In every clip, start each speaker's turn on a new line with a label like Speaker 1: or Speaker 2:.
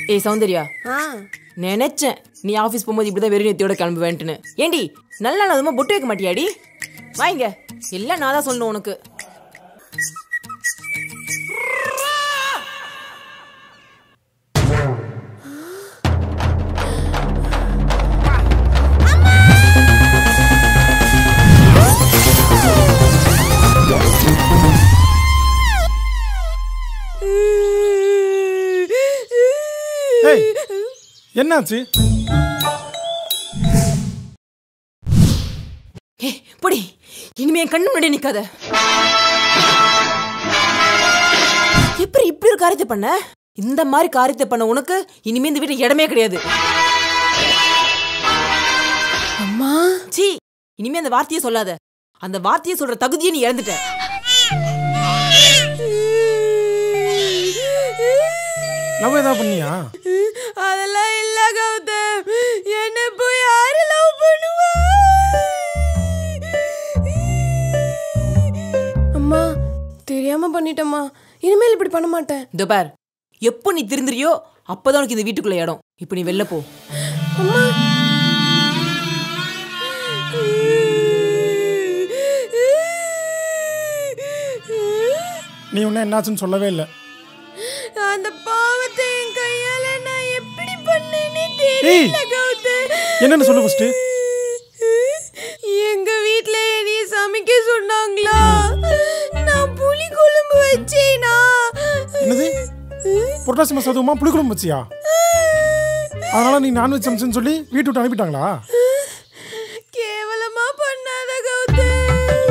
Speaker 1: ஏய் சௌந்தர்யா
Speaker 2: ஆ
Speaker 1: நினைச்சேன் நீ ஆஃபீஸ் போகும்போது இப்படிதான் வெறும் நெத்தியோட கிளம்புவேன்ட்டுன்னு ஏண்டி நல்ல நாள் அதுமா பொட்டு வைக்க மாட்டியாடி வாங்க எல்லாம் நான் தான் சொல்லணும் உனக்கு
Speaker 3: ஏய் என்னாச்சு
Speaker 1: ஏ பொடி இனிமே என் கண்ணு முன்னாடி நிக்காத எப்படி இப்படி ஒரு காரியத்தை பண்ண இந்த மாதிரி காரியத்தை பண்ண உனக்கு இனிமே இந்த வீட்டுல இடமே கிடையாது
Speaker 2: அம்மா
Speaker 1: சீ இனிமே அந்த வார்த்தையை சொல்லாத அந்த வார்த்தையை சொல்ற தகுதியை நீ இழந்துட்ட
Speaker 3: லவ் ஏதாவது பண்ணியா
Speaker 2: அதெல்லாம் இல்ல கௌதம் என்ன போய் யாரு லவ் பண்ணுவா அம்மா தெரியாம பண்ணிட்டேம்மா இனிமேல் இப்படி பண்ண மாட்டேன்
Speaker 1: இதோ பார் எப்போ நீ திருந்துறியோ அப்பதான் உனக்கு இந்த வீட்டுக்குள்ள இடம் இப்போ நீ வெளில போ
Speaker 2: அம்மா
Speaker 3: நீ ஒன்றும் என்னாச்சுன்னு சொல்லவே இல்லை
Speaker 2: அந்த பாவத்தை என் கையால நான் எப்படி பண்ணேனே
Speaker 3: ஏய்.
Speaker 2: தெரியல கௌதம்
Speaker 3: என்னன்னு சொல்லு ஃபர்ஸ்ட்
Speaker 2: எங்க வீட்ல என்னைய சமைக்க சொன்னாங்களா நான் புளி குழம்பு வச்சேனா
Speaker 3: என்னது புரட்டாசி மாசம் அதுவுமா புளிக்குழம்பு வச்சியா அதனால நீ நான்வெஜ் சமைச்சுன்னு சொல்லி வீட்டு விட்டு அனுப்பிட்டாங்களா
Speaker 2: கேவலமா பண்ணாத கௌதம்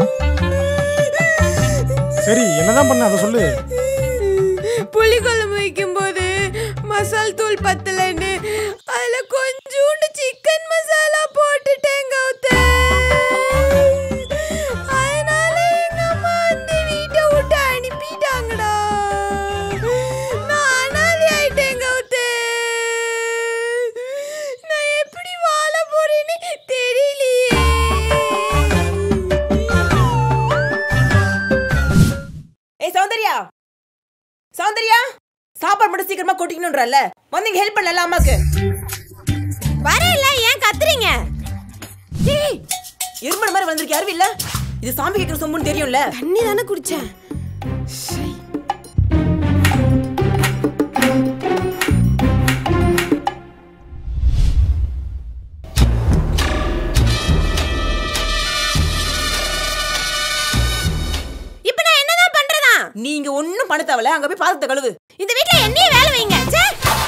Speaker 3: சரி என்னதான் பண்ண அதை சொல்லு
Speaker 2: புளி குழம்பு வைக்கும்போது மசால் தூள் பத்தலன்னு அதுல கொஞ்சோண்டு சிக்கன் மசாலா போட்டுட்டேன் கௌதம் அதனால எங்க அம்மா அந்த வீட்டை விட்டு அனுப்பிட்டாங்கடா நான் அனாதை ஆயிட்டேன் கௌதம் நான் எப்படி வாழ போறேன்னு தெரியலையே
Speaker 1: ஏய் சௌந்தர்யா சௌந்தர்யா சாப்பாடு மட்டும் சீக்கிரமா கொட்டிக்கணும்ன்றல வந்து இங்க ஹெல்ப் பண்ணல அம்மாக்கு
Speaker 2: வரல ஏன் கத்துறீங்க
Speaker 1: ஏய் எருமட மாதிரி வந்திருக்க அறிவு இல்ல இது சாமி கேட்கிற சொம்புன்னு தெரியும்ல
Speaker 2: தண்ணி தானே குடிச்சேன் இப்போ நான் என்னதான் பண்றதா
Speaker 1: நீ இங்க ஒண்ணும் பண்ண தேவையில்ல அங்க போய் பாத்திரத்தை கழுவு
Speaker 2: இந்த வீட்ல என்னைய வேலை வைங்க ச்சே.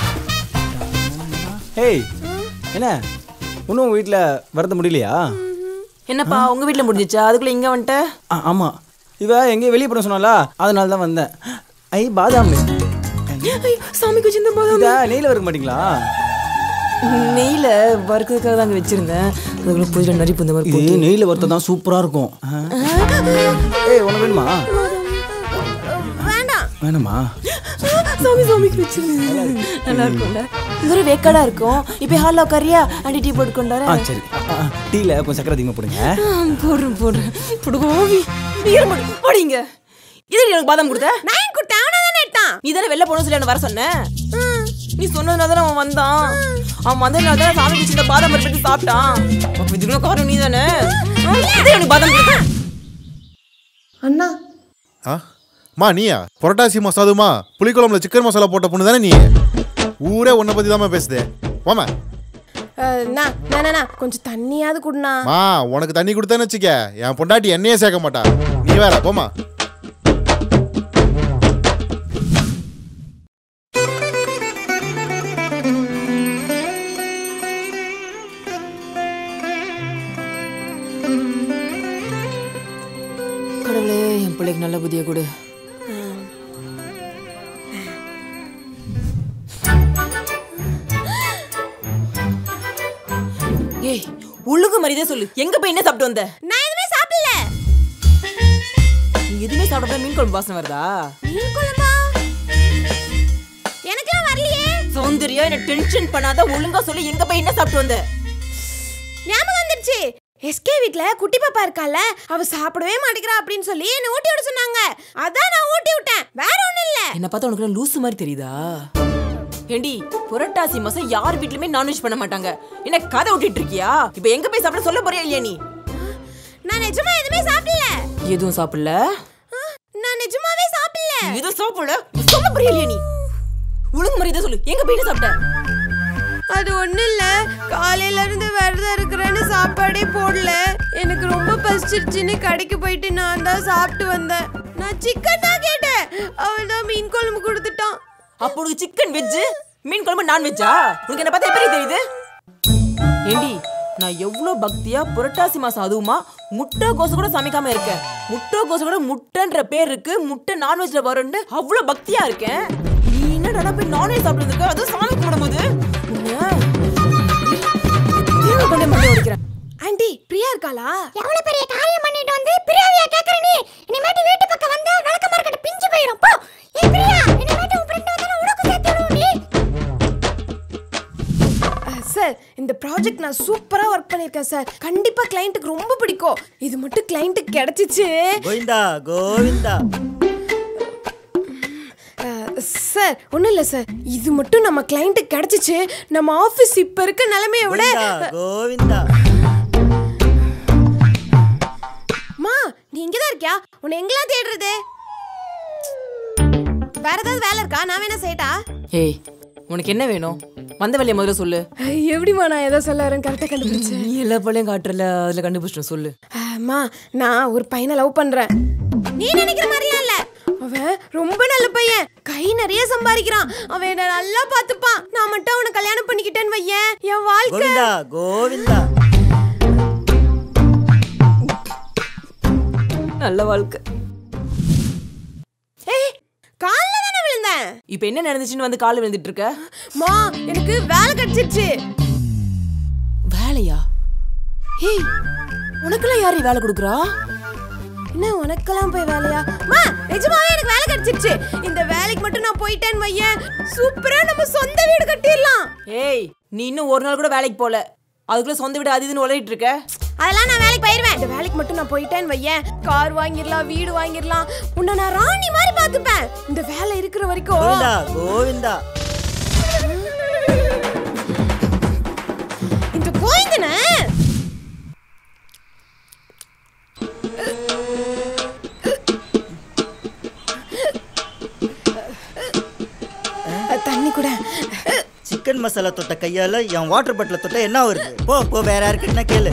Speaker 4: ஏய் என்ன இன்னும் உங்கள் வீட்டில் வரது முடியலையா
Speaker 1: என்னப்பா உங்க வீட்ல முடிஞ்சிச்சா அதுக்குள்ள இங்க வந்துட்ட
Speaker 4: ஆ ஆமாம் இவ எங்கேயோ வெளியே போட சொன்னாலா அதனால தான் வந்தேன் ஐ பாதாம்
Speaker 1: சாமிக்கு வச்சிருந்த போதும்
Speaker 4: இதா நெய்யில் வறுக்க மாட்டீங்களா
Speaker 1: நெய்ல வறுக்கிறதுக்காக தான் அங்க வச்சிருந்தேன் அதுக்குள்ள பூஜை நரி புந்த மாதிரி
Speaker 4: இது நெய்யில் வறுத்த தான் சூப்பராக இருக்கும் ஆ. ஏய் உனக்கு வேணுமா
Speaker 2: வேண்டாம்
Speaker 4: வேணுமா
Speaker 1: சாமி சாமிக்கு வச்சிருந்தேன் நல்லா இருக்கும்ல ஒரு வேக்காடா இருக்கும் இப்போ ஹாலில் உட்காரியா அண்டி டீ போட்டு கொண்டார
Speaker 4: ஆ சரி டீயில் கொஞ்சம் சக்கரை அதிகமாக போடுங்க
Speaker 1: போடுறேன் போடுறேன் புடுகோவி ஈரமடு போடிங்க இது எனக்கு பாதாம் கொடுத்த
Speaker 2: நான் ஏன் கொடுத்தேன் அவனா தானே எடுத்தான்
Speaker 1: நீ தானே வெளில போகணும் சொல்லி அவனை வர சொன்ன நீ சொன்னதுனால தானே அவன் வந்தான் அவன் வந்ததுனால தானே சாமி வச்சு இந்த பாதாம் பருப்பு எடுத்து சாப்பிட்டான் அப்ப இதுக்கு காரணம் நீ தானே இது எனக்கு பாதாம் கொடுத்த
Speaker 2: அண்ணா
Speaker 5: ஆ மா நீயா புரட்டாசி மசாதுமா புளிக்குழம்புல சிக்கன் மசாலா போட்ட பொண்ணு தானே நீ ஊரே உன்னை பத்தி தாம்மா பேசுதே வாமா
Speaker 2: அண்ணா நானா கொஞ்சம் தண்ணியாவது குடுண்ணா
Speaker 5: மா உனக்கு தண்ணி கொடுத்தேன்னு வச்சுக்க என் பொண்டாட்டி எண்ணெயே சேர்க்க மாட்டா நீ வேற போமா
Speaker 1: கடவுளே என் பிள்ளைக்கு நல்ல புதிய கொடு ஏய் ஒழுங்கு மரியாதை சொல்லு எங்க போய் என்ன சாப்பிட்டு வந்த
Speaker 2: நான் எதுவுமே சாப்பிடல
Speaker 1: நீ எதுவுமே சாப்பிடாம மீன் குழம்பு வாசனை வருதா
Speaker 2: மீன் குழம்பா எனக்கெல்லாம் வரலையே
Speaker 1: சௌந்தர்யா என்ன டென்ஷன் பண்ணாத ஒழுங்கா சொல்லி எங்க போய் என்ன சாப்பிட்டு வந்த
Speaker 2: ஞாபகம் வந்துருச்சு எஸ்கே வீட்ல குட்டி பாப்பா இருக்கால அவ சாப்பிடவே மாட்டேங்கிறா அப்படின்னு சொல்லி என்ன ஊட்டி விட சொன்னாங்க அதான் நான் ஊட்டி விட்டேன் வேற ஒண்ணும் இல்ல
Speaker 1: என்ன பார்த்தா உனக்கு லூசு மாதிரி தெரியுதா ஏண்டி புரட்டாசி மாசம் யார் வீட்லயுமே நான்வெஜ் பண்ண மாட்டாங்க என்ன கதை விட்டுட்டு இருக்கியா இப்ப எங்க போய் சாப்பிட சொல்ல போறியா இல்லையா நீ
Speaker 2: நான் நிஜமா எதுவுமே சாப்பிடல
Speaker 1: எதுவும் சாப்பிடல
Speaker 2: ஆ, நான் நிஜமாவே சாப்பிடல
Speaker 1: எதுவும் சாப்பிடல சொல்ல போறியா இல்லையா நீ ஒழுங்கு மாதிரி சொல்லு எங்க போய் என்ன சாப்பிட்ட
Speaker 2: அது ஒண்ணும் இல்ல காலையில இருந்து விரதம் இருக்கிறேன்னு சாப்பாடே போடல எனக்கு ரொம்ப பசிச்சிருச்சுன்னு கடைக்கு போயிட்டு நான் தான் சாப்பிட்டு வந்தேன் நான் சிக்கன் தான் கேட்டேன் அவள் தான் மீன் குழம்பு கொடுத்துட்டான்
Speaker 1: அப்போ உனக்கு சிக்கன் வெஜ் மீன் குழம்பு நான் வெஜ்ஜா உனக்கு என்ன பார்த்தா எப்படி தெரியுது ஏண்டி நான் எவ்வளவு பக்தியா புரட்டாசி மாசம் அதுவுமா முட்டை கோசு கூட சமைக்காம இருக்கேன் முட்டை கோசு கூட முட்டைன்ற பேர் இருக்கு முட்டை நான்வெஜ்ல வரும்னு அவ்வளவு பக்தியா இருக்கேன் நீ என்னடா போய் நான்வெஜ் சாப்பிடுறதுக்கு அதுவும் சாமி கும்பிடும்போது உன்னை கொண்டே மண்டை உடைக்கிறேன்
Speaker 2: ஆண்டி பிரியா இருக்காளா
Speaker 6: எவ்வளவு பெரிய காரியம் பண்ணிட்டு வந்து பிரியாவியா கேக்குற நீ இனிமேட்டு வீட்டு பக்கம் வந்தா விளக்க மார்க்கெட் பிஞ்சு போயிடும் போ ஏ பிரியா இனிமேட்டு உன் ஃப்ரெண்ட் வந்தா உனக்கு சேர்த்து விடுவோம் நீ
Speaker 2: அஹ், சார் இந்த ப்ராஜெக்ட் நான் சூப்பரா ஒர்க் பண்ணிருக்கேன் சார் கண்டிப்பா கிளைண்ட்டுக்கு ரொம்ப பிடிக்கும் இது மட்டும் கிளைண்ட்டுக்கு கிடைச்சிச்சு
Speaker 4: கோவிந்தா கோவிந்தா
Speaker 2: அஹ், சார் ஒன்றும் இல்லை சார் இது மட்டும் நம்ம கிளைண்ட்டுக்கு கிடைச்சிச்சு நம்ம ஆஃபீஸ் இப்போ இருக்க நிலைமையை விட
Speaker 4: கோவிந்தா கோவிந்தா
Speaker 2: மா நீ இங்கே தான் இருக்கியா உன்னை எங்கெல்லாம் தேடுறது வேற ஏதாவது வேலை இருக்கா நான் வேணா செய்யட்டா
Speaker 1: ஏய் உனக்கு என்ன வேணும் வந்த வேலையை முதல்ல சொல்லு
Speaker 2: அஹ், எப்படிம்மா நான் ஏதோ சொல்ல வரேன் கரெக்டாக கண்டுபிடிச்சேன்
Speaker 1: நீ எல்லா பள்ளையும் காட்டுறல அதுல கண்டுபிடிச்சிட்டோம் சொல்லு
Speaker 2: அம்மா நான் ஒரு பையனை லவ் பண்றேன் நீ நினைக்கிற மாதிரிலாம் இல்ல அவன் ரொம்ப நல்ல பையன் கை நிறைய சம்பாதிக்கிறான் அவன் என்ன நல்லா பாத்துப்பான் நான் மட்டும் அவனை கல்யாணம் பண்ணிக்கிட்டேன்னு வையேன் என் வாழ்க்கை
Speaker 4: கோவிந்தா கோவிந்தா
Speaker 1: நல்ல வாழ்க்கை
Speaker 2: ஏய் கால்ல தானே விழுந்தேன்
Speaker 1: இப்போ என்ன நடந்துச்சுன்னு வந்து காலை விழுந்துட்டு இருக்க
Speaker 2: மா எனக்கு வேலை கிடைச்சிருச்சு
Speaker 1: வேலையா ஏய் உனக்கெல்லாம் யாரு வேலை கொடுக்குறா
Speaker 2: என்ன உனக்கெல்லாம் போய் வேலையா மா நிஜமாவே எனக்கு வேலை கிடைச்சிருச்சு இந்த வேலைக்கு மட்டும் நான் போயிட்டேன்னு வையேன் சூப்பரா நம்ம சொந்த வீடு கட்டிடலாம்
Speaker 1: ஏய் நீ இன்னும் ஒரு நாள் கூட வேலைக்கு போல அதுக்குள்ள சொந்த வீடு அது இதுன்னு உலகிட்டு இருக்க
Speaker 2: அதெல்லாம் நான் வேலைக்கு போயிருவேன் இந்த வேலைக்கு மட்டும் நான் போயிட்டேன்னு வையேன் கார் வாங்கிடலாம் வீடு வாங்கிடலாம் உன்னை நான் ராணி மாதிரி பார்த்துப்பேன் இந்த வேலை இருக்கிற வரைக்கும்
Speaker 4: கோவிந்தா கோவிந்தா
Speaker 2: இந்த கோயந்தனை தண்ணி கூட
Speaker 4: சிக்கன் மசாலா தொட்ட கையால என் வாட்டர் பாட்டில தொட்ட என்ன வருது போ போ வேற யாருக்குன்னா கேளு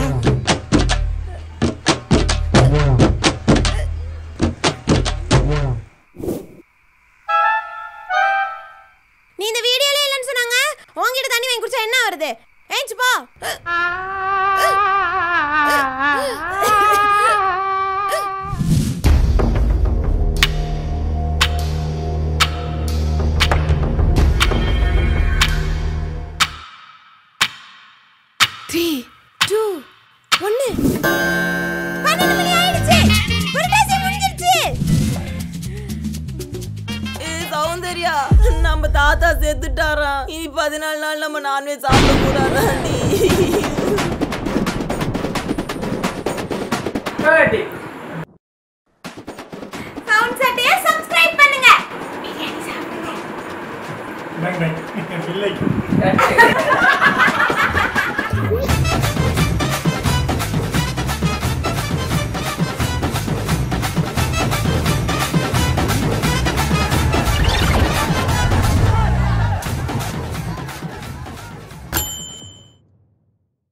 Speaker 2: நீ இந்த வீடியோல இல்லைன்னு சொன்னாங்க உன்கிட்ட தண்ணி வாங்கி குடிச்சா என்ன வருது ஏஞ்சு போ த்ரீ டூ ஒன்னு பன்னெண்டு மணி ஆயிடுச்சு புரட்டாசி முடிஞ்சிருச்சு
Speaker 1: ஏய் சௌந்தர்யா நம்ம தாத்தா செத்துட்டாராம் இனி பதினாலு நாள் நம்ம நான்வெஜ் சாப்பிட கூடாதாண்டி
Speaker 6: சவுண்ட் சட்டையை சப்ஸ்கிரைப் பண்ணுங்க
Speaker 3: பை பை இல்லை